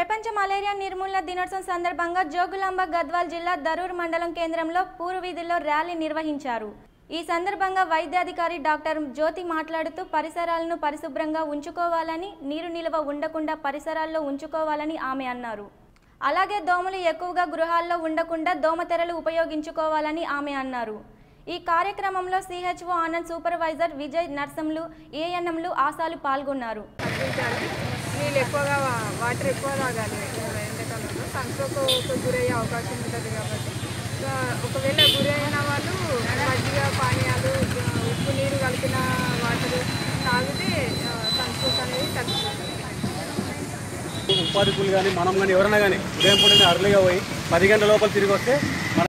ప్రపంచ మలేరియా నిర్మూలన దినోత్సవం సందర్భంగా జోగులాంబ గద్వాల్ జిల్లా దరూర్ మండలం కేంద్రంలో పూర్వ వీధిలో ర్యాలీ నిర్వహించారు ఈ సందర్భంగా వైద్యాధికారి డాక్టర్ జ్యోతి మాట్లాడుతూ పరిసరాలను పరిశుభ్రంగా ఉంచుకోవాలని నీరు నిల్వ ఉండకుండా పరిసరాల్లో ఉంచుకోవాలని ఆమె అన్నారు అలాగే దోమలు ఎక్కువగా గృహాల్లో ఉండకుండా దోమతెరలు ఉపయోగించుకోవాలని ఆమె అన్నారు ఈ కార్యక్రమంలో సిహెచ్ఓ ఆనంద్ సూపర్వైజర్ విజయ్ నర్సంలు ఏఎన్ఎంలు ఆశాలు పాల్గొన్నారు తగ్గించాలి నీళ్ళు ఎక్కువగా వా- వాటర్ ఎక్కువ తాగాలి ఎండాకాలంలో సన్స్ట్రోక్ గురయ్యే అవకాశం ఉంటుంది కాబట్టి ఆ, ఒకవేళ గురైన వాళ్ళు మజ్జిగ పానీయాలు ఆ, ఉప్పు నీరు కలిపిన వాటర్ తాగితే సన్స్ట్రోక్ అనేది తగ్గుతుంది ఉపాధి కూలి కానీ మనం కానీ ఎవరైనా కానీ ఉదయం పూటనే అర్లీగా పోయి పది గంటల లోపల తిరిగి వస్తే